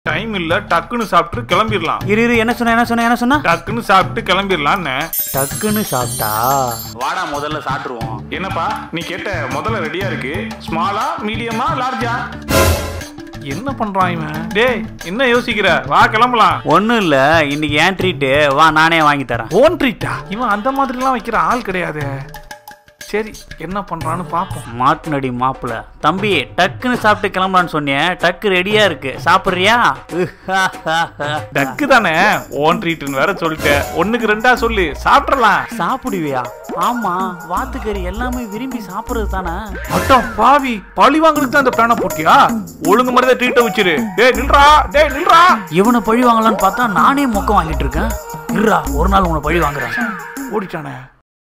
time இல்ல டக்குன்னு சாப்பிட்டு கிளம்பிடலாம் இரு இரு என்ன சொன்ன என்ன சொன்ன என்ன சொன்ன டக்குன்னு சாப்பிட்டு கிளம்பிடலான்னு டக்குன்னு சாப்பிட்டா வாடா முதல்ல சாப்பிட்டுருவோம் என்னப்பா நீ கேட்ட முதல்ல ரெடியா இருக்கு ஸ்மாலா மீடியமா லார்ஜா என்ன பண்றான் இவன் டேய் என்ன யோசிக்கிற வா கிளம்பலாம் ஒன்றும் இல்லை இன்னைக்கு ஏன் ட்ரீட்டு வா நானே வாங்கி தரேன் ஓன் ட்ரீட்டா இவன் அந்த மாதிரிலாம் வைக்கிற ஆள் கிடையாது சரி என்ன பண்றான்னு பாப்போம் மாட்டுனடி மாப்பிள தம்பி டக்குன்னு சாப்பிட்டு கிளம்பலான்னு சொன்னேன் டக்கு ரெடியா இருக்கு சாப்பிட்றியா டக்கு தானே ஓன் ட்ரீட்னு வேற சொல்லிட்டேன் ஒண்ணுக்கு ரெண்டா சொல்லு சாப்பிடலாம் சாப்பிடுவியா ஆமா வாத்துக்கறி எல்லாமே விரும்பி சாப்பிடுறது தானே அட்டம் பாவி பழி வாங்குறதுக்கு தான் அந்த பிளான போட்டியா ஒழுங்கு மாதிரி தான் ட்ரீட்டை வச்சிரு டேய் நில்றா டேய் நில்றா இவனை பழி வாங்கலான்னு பார்த்தா நானே மொக்க வாங்கிட்டு இருக்கேன் இருடா ஒரு நாள் உன்னை பழி வாங்குறேன் ஓடிட்டானே